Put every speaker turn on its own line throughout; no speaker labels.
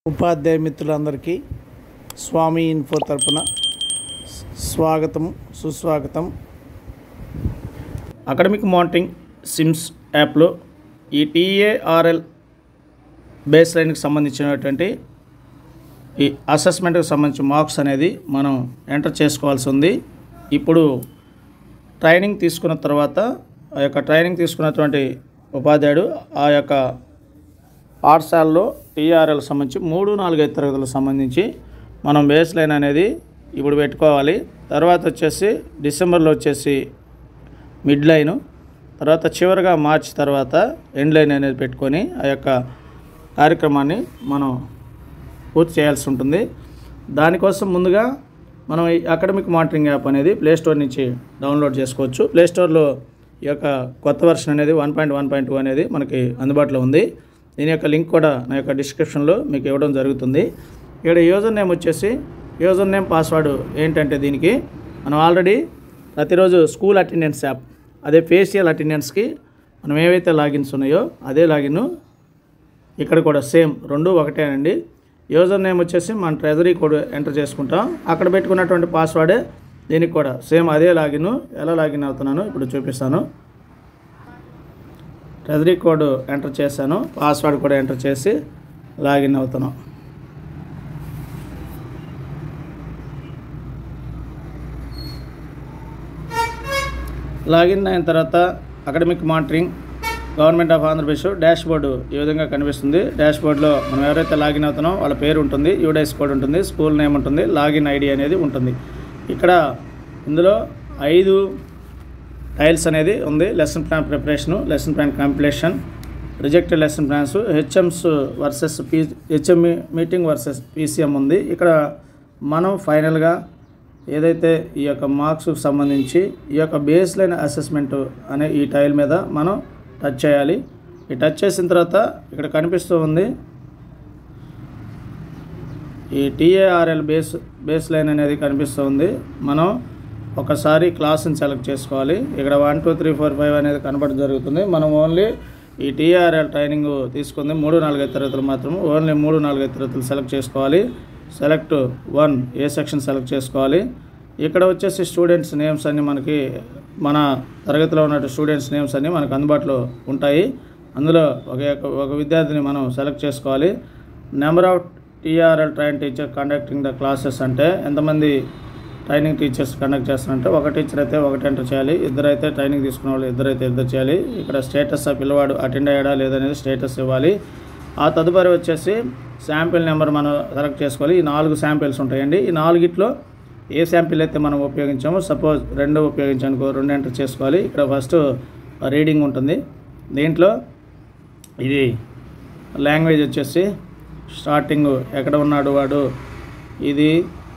ఉపాధ్యాయ మిత్రులందరికీ స్వామి ఇన్ఫో తరపున స్వాగతం సుస్వాగతం అకాడమిక్ మానిటరింగ్ సిమ్స్ యాప్లో ఈ టీఏఆర్ఎల్ బేస్ లైన్కి సంబంధించినటువంటి ఈ అసెస్మెంట్కి సంబంధించిన మార్క్స్ అనేది మనం ఎంటర్ చేసుకోవాల్సి ఉంది ఇప్పుడు ట్రైనింగ్ తీసుకున్న తర్వాత ఆ యొక్క ట్రైనింగ్ తీసుకున్నటువంటి ఉపాధ్యాయుడు ఆ యొక్క పాఠశాలలో టీఆర్ఎల్ సంబంధించి మూడు నాలుగైదు తరగతులకు సంబంధించి మనం బేస్ లైన్ అనేది ఇప్పుడు పెట్టుకోవాలి తర్వాత వచ్చేసి డిసెంబర్లో వచ్చేసి మిడ్ లైను తర్వాత చివరిగా మార్చ్ తర్వాత ఎండ్ లైన్ అనేది పెట్టుకొని ఆ యొక్క కార్యక్రమాన్ని మనం పూర్తి చేయాల్సి ఉంటుంది దానికోసం ముందుగా మనం ఈ అకాడమిక్ మానిటరింగ్ యాప్ అనేది ప్లే స్టోర్ నుంచి డౌన్లోడ్ చేసుకోవచ్చు ప్లే స్టోర్లో ఈ యొక్క కొత్త వర్షన్ అనేది one point one point two అనేది మనకి అందుబాటులో ఉంది దీని యొక్క లింక్ కూడా నా యొక్క డిస్క్రిప్షన్లో మీకు ఇవ్వడం జరుగుతుంది ఇక్కడ యూజర్ నేమ్ వచ్చేసి యూజర్ నేమ్ పాస్వర్డ్ ఏంటంటే దీనికి మనం ఆల్రెడీ ప్రతిరోజు స్కూల్ అటెండెన్స్ యాప్ అదే ఫేషియల్ అటెండెన్స్కి మనం ఏవైతే లాగిన్స్ ఉన్నాయో అదే లాగిన్ ఇక్కడ కూడా సేమ్ రెండు ఒకటేనండి యూజర్ నేమ్ వచ్చేసి మన ట్రెజరీ కోడ్ ఎంటర్ చేసుకుంటాం అక్కడ పెట్టుకున్నటువంటి పాస్వర్డే దీనికి కూడా సేమ్ అదే లాగిన్ ఎలా లాగిన్ అవుతున్నానో ఇప్పుడు చూపిస్తాను ట్రెజరీ కోడ్ ఎంటర్ చేశాను పాస్వర్డ్ కూడా ఎంటర్ చేసి లాగిన్ అవుతున్నాం లాగిన్ అయిన తర్వాత academic monitoring government of Andhra Pradesh dashboard ఈ విధంగా కనిపిస్తుంది డాష్ బోర్డులో మనం ఎవరైతే లాగిన్ అవుతున్నామో వాళ్ళ పేరు ఉంటుంది యూడైస్ కోడ్ ఉంటుంది స్కూల్ నేమ్ ఉంటుంది లాగిన్ ఐడి అనేది ఉంటుంది ఇక్కడ ఇందులో ఐదు టైల్స్ అనేది ఉంది lesson plan preparation lesson plan completion rejected lesson plans HMs versus P HM meeting versus PCM ఉంది ఇక్కడ మనం ఫైనల్గా ఏదైతే ఈ యొక్క మార్క్స్కి సంబంధించి ఈ యొక్క బేస్ లైన్ అసెస్మెంట్ అనే ఈ టైల్ మీద మనం టచ్ చేయాలి ఈ టచ్ చేసిన తర్వాత ఇక్కడ కనిపిస్తూ ఉంది ఈ టీఏఆర్ఎల్ బేస్ బేస్ లైన్ అనేది కనిపిస్తూ ఉంది మనం ఒకసారి క్లాస్ని సెలెక్ట్ చేసుకోవాలి ఇక్కడ one two three four five అనేది కనబడడం జరుగుతుంది మనం ఓన్లీ ఈ టీఆర్ఎల్ ట్రైనింగ్ తీసుకుంది మూడు నాలుగైదు తరగతులు మాత్రం ఓన్లీ మూడు నాలుగైదు తరగతులు సెలెక్ట్ చేసుకోవాలి select one A section select చేసుకోవాలి ఇక్కడ వచ్చేసి స్టూడెంట్స్ నేమ్స్ అన్ని మనకి మన తరగతిలో ఉన్న స్టూడెంట్స్ నేమ్స్ అన్ని మనకు అందుబాటులో ఉంటాయి అందులో ఒక ఒక విద్యార్థిని మనం సెలెక్ట్ చేసుకోవాలి number of TRL train teacher conducting the classes అంటే ఎంతమంది ట్రైనింగ్ టీచర్స్ కండక్ట్ చేస్తారంటే ఒక టీచర్ అయితే ఒకటి ఎంటర్ చేయాలి ఇద్దరైతే ట్రైనింగ్ తీసుకున్న వాళ్ళు ఇద్దరైతే ఇద్దరు చేయాలి ఇక్కడ స్టేటస్ ఆ పిల్లవాడు అటెండ్ అయ్యాడా లేదనేది స్టేటస్ ఇవ్వాలి ఆ తదుపరి వచ్చేసి శాంపిల్ నెంబర్ మనం సెలెక్ట్ చేసుకోవాలి ఈ నాలుగు శాంపిల్స్ ఉంటాయండి ఈ నాలుగిట్లో ఏ శాంపిల్ అయితే మనం ఉపయోగించామో సపోజ్ రెండు ఉపయోగించానుకో రెండు ఎంటర్ చేసుకోవాలి ఇక్కడ ఫస్ట్ రీడింగ్ ఉంటుంది దీంట్లో ఇది లాంగ్వేజ్ వచ్చేసి స్టార్టింగ్ ఎక్కడ ఉన్నాడు వాడు ఇది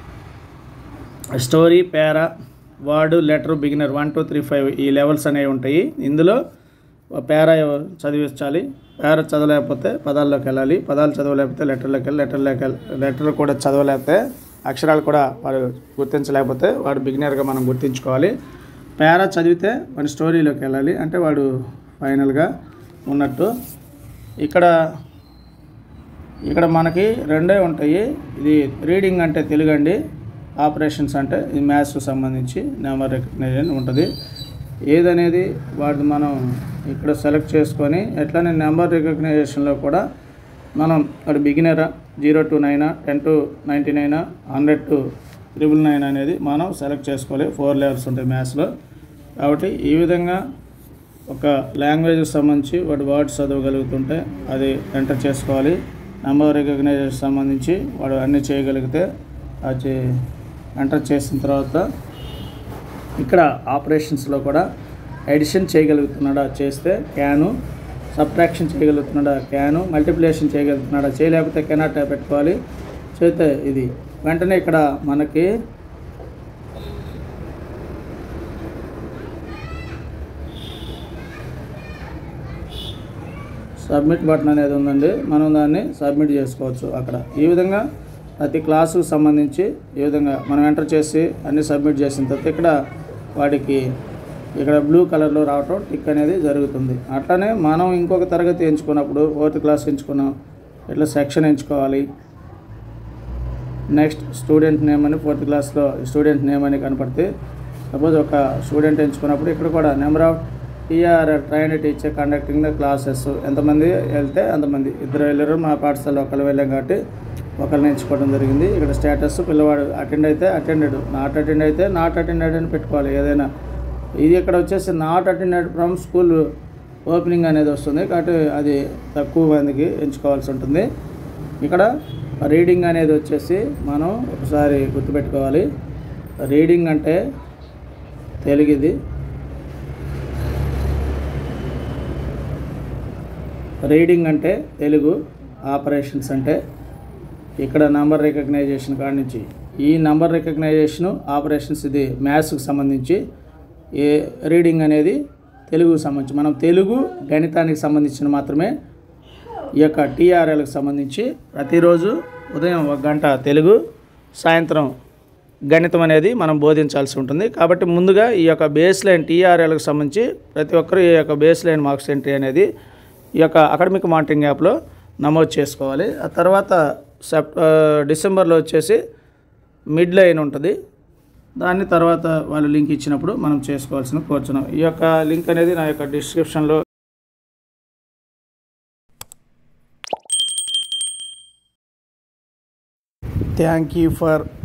story para word letter beginner one two three five ఈ లెవెల్స్ అనేవి ఉంటాయి ఇందులో పేరా చదివించాలి పేరా చదవలేకపోతే పదాల్లోకి వెళ్ళాలి పదాలు చదవలేకపోతే లెటర్లోకి వెళ్ళి లెటర్లోకి వెళ్ళి లెటర్ కూడా చదవలేకపోతే అక్షరాలు కూడా వాడు గుర్తించలేకపోతే వాడు బిగినర్గా మనం గుర్తించుకోవాలి పేరా చదివితే వాడి స్టోరీలోకి వెళ్ళాలి అంటే వాడు ఫైనల్గా ఉన్నట్టు ఇక్కడ ఇక్కడ మనకి రెండే ఉంటాయి ఇది రీడింగ్ అంటే తెలుగు అండి ఆపరేషన్స్ అంటే ఈ మ్యాథ్స్కి సంబంధించి నెంబర్ రికగ్నైజేషన్ ఉంటుంది ఏదనేది వాటి మనం ఇక్కడ సెలెక్ట్ చేసుకొని ఎట్లానే నెంబర్ రికగ్నైజేషన్లో కూడా మనం అక్కడ బిగినరా జీరో టు నైనా టెన్ టు నైంటీ నైనా హండ్రెడ్ టు త్రిబుల్ నైన్ అనేది మనం సెలెక్ట్ చేసుకోవాలి ఫోర్ లెవెల్స్ ఉంటాయి మ్యాథ్స్లో కాబట్టి ఈ విధంగా ఒక లాంగ్వేజ్కి సంబంధించి వాడు వర్డ్స్ చదవగలుగుతుంటే అది ఎంటర్ చేసుకోవాలి నెంబర్ రికగ్నైజేషన్ సంబంధించి వాడు అన్నీ చేయగలిగితే అది ఎంటర్ చేసిన తర్వాత ఇక్కడ ఆపరేషన్స్లో కూడా ఎడిషన్ చేయగలుగుతున్నాడా చేస్తే క్యాను సబ్ట్రాక్షన్ చేయగలుగుతున్నాడా క్యాను మల్టిప్లికేషన్ చేయగలుగుతున్నాడా చేయలేకపోతే కెనాట్ పెట్టుకోవాలి చేస్తే ఇది వెంటనే ఇక్కడ మనకి సబ్మిట్ బటన్ అనేది ఉందండి మనం దాన్ని సబ్మిట్ చేసుకోవచ్చు అక్కడ ఈ విధంగా ప్రతి క్లాసుకు సంబంధించి ఈ విధంగా మనం ఎంటర్ చేసి అన్ని సబ్మిట్ చేసిన తర్వాత ఇక్కడ వాడికి ఇక్కడ బ్లూ కలర్లో రావటం టిక్ అనేది జరుగుతుంది అట్లనే మనం ఇంకొక తరగతి ఎంచుకున్నప్పుడు ఫోర్త్ క్లాస్ ఎంచుకున్నాం ఇట్లా సెక్షన్ ఎంచుకోవాలి నెక్స్ట్ స్టూడెంట్ నేమ్ అని ఫోర్త్ క్లాస్లో స్టూడెంట్ నేమ్ అని కనపడితే సపోజ్ ఒక స్టూడెంట్ ఎంచుకున్నప్పుడు ఇక్కడ కూడా number of TRL train teacher conducting the classes ఎంతమంది వెళ్తే అంతమంది ఇద్దరు వెళ్ళారు మా పాఠశాలలో ఒకళ్ళు వెళ్ళాం కాబట్టి ఒకరిని ఎంచుకోవడం జరిగింది ఇక్కడ స్టేటస్ పిల్లవాడు అటెండ్ అయితే అటెండెడ్ నాట్ అటెండ్ అయితే నాట్ అటెండెడ్ అని పెట్టుకోవాలి ఏదైనా ఇది ఇక్కడ వచ్చేసి not attended from school opening అనేది వస్తుంది కాబట్టి అది తక్కువ మందికి ఎంచుకోవాల్సి ఉంటుంది ఇక్కడ రీడింగ్ అనేది వచ్చేసి మనం ఒకసారి గుర్తుపెట్టుకోవాలి రీడింగ్ అంటే తెలుగు ఇది రీడింగ్ అంటే తెలుగు ఆపరేషన్స్ అంటే ఇక్కడ నంబర్ రికగ్నైజేషన్ కాడి నుంచి ఈ నంబర్ రికగ్నైజేషన్ ఆపరేషన్స్ ఇది మ్యాథ్స్కి సంబంధించి ఏ రీడింగ్ అనేది తెలుగుకు సంబంధించి మనం తెలుగు గణితానికి సంబంధించిన మాత్రమే ఈ యొక్క టీఆర్ఎల్కి సంబంధించి ప్రతిరోజు ఉదయం ఒక గంట తెలుగు సాయంత్రం గణితం అనేది మనం బోధించాల్సి ఉంటుంది కాబట్టి ముందుగా ఈ యొక్క బేస్ లైన్ టీఆర్ఎల్కి సంబంధించి ప్రతి ఒక్కరు ఈ యొక్క బేస్ లైన్ మార్క్స్ ఎంట్రీ అనేది ఈ యొక్క అకాడమిక్ మానిటరింగ్ యాప్లో నమోదు చేసుకోవాలి ఆ తర్వాత సెప్ ఆ, డిసెంబర్లో వచ్చేసి మిడ్ లైన్ ఉంటుంది దాన్ని తర్వాత వాళ్ళు లింక్ ఇచ్చినప్పుడు మనం చేసుకోవాల్సిన కోరుచున్నాం ఈ యొక్క లింక్ అనేది నా యొక్క డిస్క్రిప్షన్లో థ్యాంక్ యూ ఫర్